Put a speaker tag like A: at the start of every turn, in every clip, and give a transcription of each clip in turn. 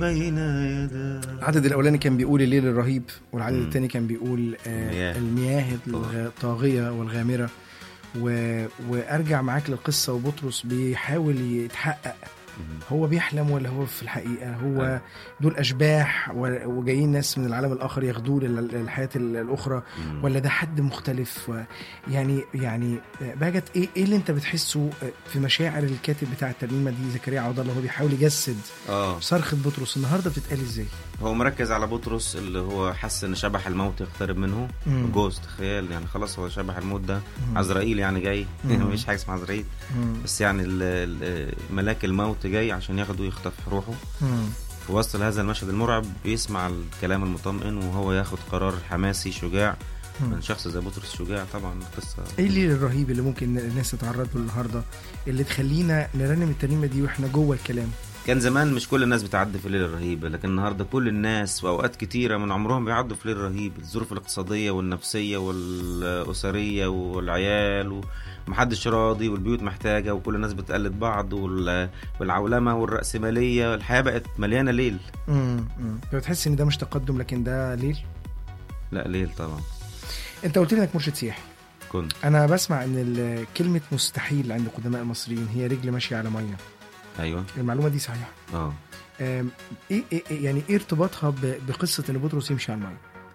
A: بين يدي
B: العدد الاولاني كان بيقول الليل الرهيب والعدد
A: مم.
B: الثاني كان بيقول آه
A: المياه.
B: المياه الطاغيه والغامره و... وارجع معاك للقصه وبطرس بيحاول يتحقق هو بيحلم ولا هو في الحقيقه هو
A: أيوة.
B: دول اشباح و- وجايين ناس من العالم الاخر ياخدوه لل- للحياه ال- الاخرى
A: مم.
B: ولا ده حد مختلف و- يعني يعني باجت ايه ايه اللي انت بتحسه في مشاعر الكاتب بتاع الترنيمه دي زكريا عوض الله هو بيحاول يجسد
A: اه
B: صرخه بطرس النهارده بتتقال ازاي؟
A: هو مركز على بطرس اللي هو حس ان شبح الموت يقترب منه
B: مم.
A: جوست خيال يعني خلاص هو شبح الموت ده
B: مم.
A: عزرائيل يعني جاي
B: مم.
A: مفيش حاجه اسمها عزرائيل
B: مم.
A: بس يعني ال- ال- ملاك الموت جاي عشان ياخده يخطف روحه
B: مم.
A: في وسط هذا المشهد المرعب بيسمع الكلام المطمئن وهو ياخد قرار حماسي شجاع
B: مم.
A: من شخص زي بطرس شجاع طبعا القصه
B: ايه الليل الرهيب اللي ممكن الناس تتعرض له النهارده اللي تخلينا نرنم الترنيمه دي واحنا جوه الكلام
A: كان زمان مش كل الناس بتعدي في الليل الرهيب لكن النهارده كل الناس واوقات كتيره من عمرهم بيعدوا في ليل رهيب الظروف الاقتصاديه والنفسيه والاسريه والعيال ومحدش راضي والبيوت محتاجه وكل الناس بتقلد بعض وال- والعولمه والراسماليه الحياه بقت مليانه ليل
B: امم بتحس ان ده مش تقدم لكن ده ليل
A: لا ليل طبعا
B: انت قلت لي انك مرشد سياحي
A: كنت
B: انا بسمع ان ال- كلمه مستحيل عند قدماء المصريين هي رجل ماشيه على ميه
A: ايوه
B: المعلومه دي صحيحه
A: اه
B: أم، ايه إيه- إيه- يعني ايه ارتباطها ب- بقصه ان بطرس يمشي على الميه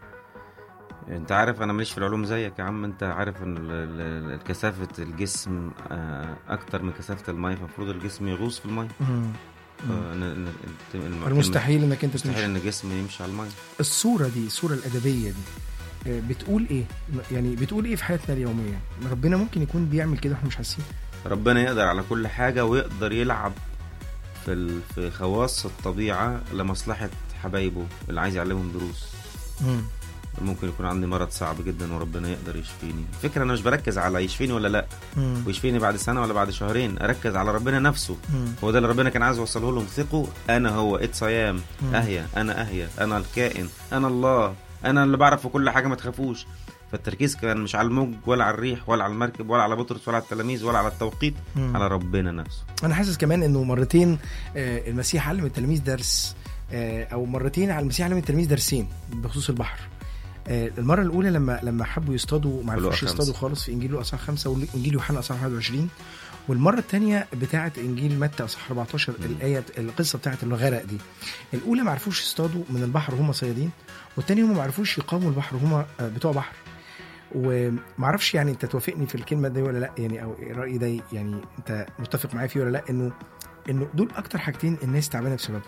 A: انت عارف انا ماليش في العلوم زيك يا عم انت عارف ان ال- ال- ال- كثافه الجسم آه، اكتر من كثافه الميه فالمفروض الجسم يغوص في الميه
B: مم.
A: آه، إن- إن- الت- الم-
B: المستحيل انك انت
A: مستحيل
B: تمشي
A: ان الجسم يمشي على الميه
B: الصوره دي الصوره الادبيه دي آه، بتقول ايه يعني بتقول ايه في حياتنا اليوميه ربنا ممكن يكون بيعمل كده واحنا مش حاسين
A: ربنا يقدر على كل حاجه ويقدر يلعب في ال- في خواص الطبيعه لمصلحه حبايبه اللي عايز يعلمهم دروس
B: مم.
A: ممكن يكون عندي مرض صعب جدا وربنا يقدر يشفيني الفكره انا مش بركز على يشفيني ولا لا
B: مم.
A: ويشفيني بعد سنه ولا بعد شهرين اركز على ربنا نفسه
B: مم.
A: هو ده اللي ربنا كان عايز يوصله لهم ثقوا انا هو اتس ايام
B: مم.
A: اهيا انا اهيا انا الكائن انا الله انا اللي بعرف في كل حاجه ما تخافوش فالتركيز كان مش على الموج ولا على الريح ولا على المركب ولا على بطرس ولا على التلاميذ ولا على التوقيت
B: مم.
A: على ربنا نفسه
B: انا حاسس كمان انه مرتين آه، المسيح علم التلاميذ درس آه، او مرتين على المسيح علم التلاميذ درسين بخصوص البحر آه، المره الاولى لما لما حبوا يصطادوا ما عرفوش
A: لوقا
B: يصطادوا
A: خمسة.
B: خالص في انجيل لوقا اصحاح 5 وانجيل يوحنا اصحاح 21 والمره الثانيه بتاعه انجيل متى اصحاح 14
A: مم.
B: الايه القصه بتاعه الغرق دي الاولى ما عرفوش يصطادوا من البحر وهم صيادين والثانيه هم ما عرفوش يقاوموا البحر وهم آه، بتوع بحر وما اعرفش يعني انت توافقني في الكلمه دي ولا لا يعني او الراي ده يعني انت متفق معايا فيه ولا لا انه انه دول اكتر حاجتين الناس تعبانه بسببهم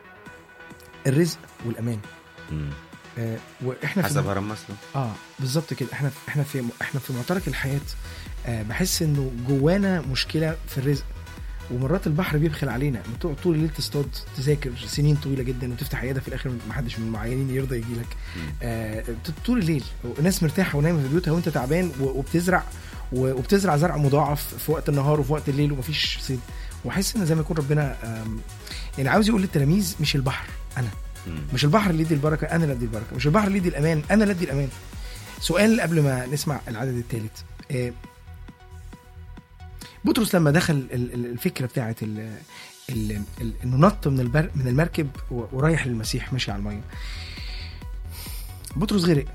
B: الرزق والامان
A: مم.
B: آه واحنا
A: حسب
B: في
A: هرم مسلم
B: اه بالظبط كده احنا احنا في احنا في معترك الحياه آه بحس انه جوانا مشكله في الرزق ومرات البحر بيبخل علينا بتقعد طول الليل تصطاد تذاكر سنين طويله جدا وتفتح عياده في الاخر ما حدش من المعينين يرضى يجي لك
A: مم.
B: آه طول الليل الناس مرتاحه ونايمه في بيوتها وانت تعبان و- وبتزرع و- وبتزرع زرع مضاعف في وقت النهار وفي وقت الليل ومفيش صيد واحس ان زي ما يكون ربنا آم، يعني عاوز يقول للتلاميذ مش البحر انا
A: مم.
B: مش البحر اللي يدي البركه انا اللي ادي البركه مش البحر اللي يدي الامان انا اللي ادي الامان سؤال قبل ما نسمع العدد الثالث آه، بطرس لما دخل ال- ال- الفكره بتاعت ال- ال- ال- انه نط من البر من المركب و- ورايح للمسيح ماشي على الميه بطرس غرق